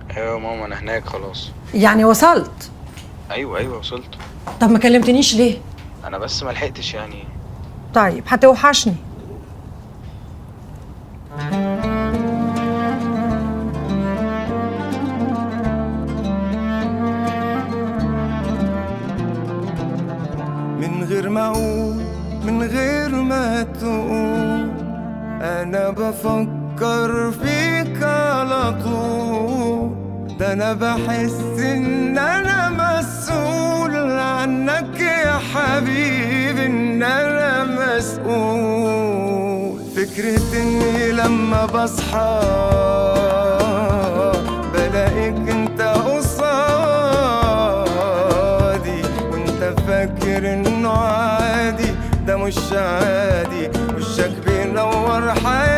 ايوه يا ماما انا هناك خلاص يعني وصلت ايوه ايوه وصلت طب ما كلمتنيش ليه انا بس ما لحقتش يعني طيب هتوحشني من غير ما اقول من غير ما تقول انا بفكر فيك على طول ده انا بحس ان انا مسؤول عنك يا حبيبي ان انا مسؤول فكرة اني لما بصحى بلاقيك انت قصادي وانت فاكر انه عادي ده مش عادي وشك بينور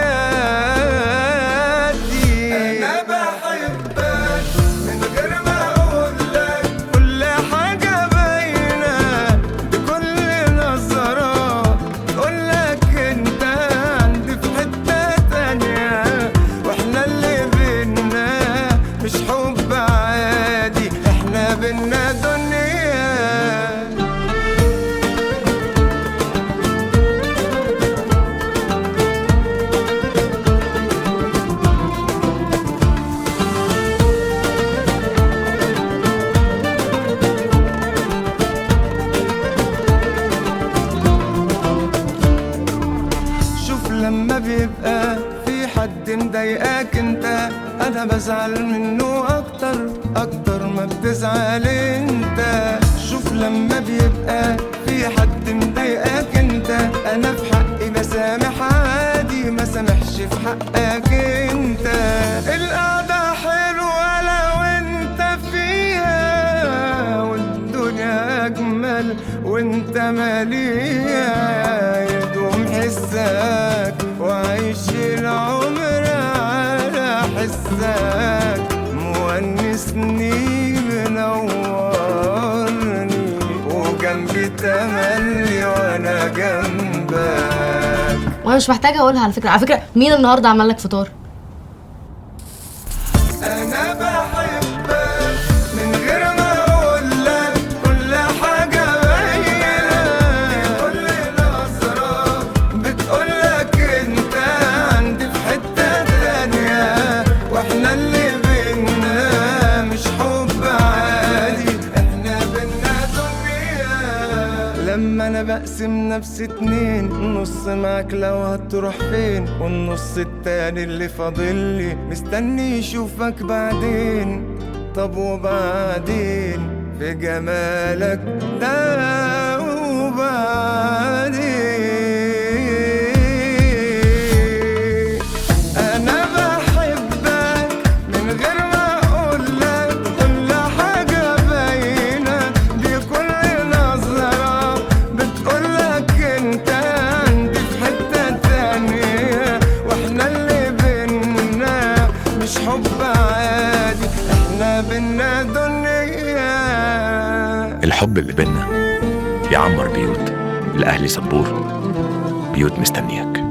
حياتي انا بحبك من غير ما اقول لك كل حاجه باينه بكل نظره تقول لك انت عندي في حته تانيه واحنا اللي بينا مش حب عادي احنا بينا دنيا شوف لما بيبقى في حد مضايقاك انت انا بزعل منه اكتر اكتر ما بتزعل انت شوف لما بيبقى في حد مضايقاك انت انا في حقي بسامح عادي ما سامحش في حقك انت القعدة حلوة لو انت فيها والدنيا اجمل وانت مليها يدوم حسك وعيش العمر على حسك مونسني منورني وجنبي تملي وانا جنبك وانا مش محتاجه اقولها على فكره على فكره مين النهارده عمل لك فطار انا بحبك من غير ما اقول لك كل حاجه باينه كل نظره بتقول لك انت عندي في حته تانيه واحنا اللي بينا مش حب عادي احنا بينا دنيا لما انا بقسم نفسي اتنين نص معاك لو هتروح فين والنص التاني اللي فاضلي مستني يشوفك بعدين طب وبعدين في جمالك ده وبعدين انا بحبك من غير ما اقول لك كل حاجه باينه دي كل نظره بتقول لك انت عندي في حته تانيه واحنا اللي بينا مش حب عادي احنا بينا دنيا الحب اللي بينا يعمر بيوت الأهلي صبور بيوت مستنياك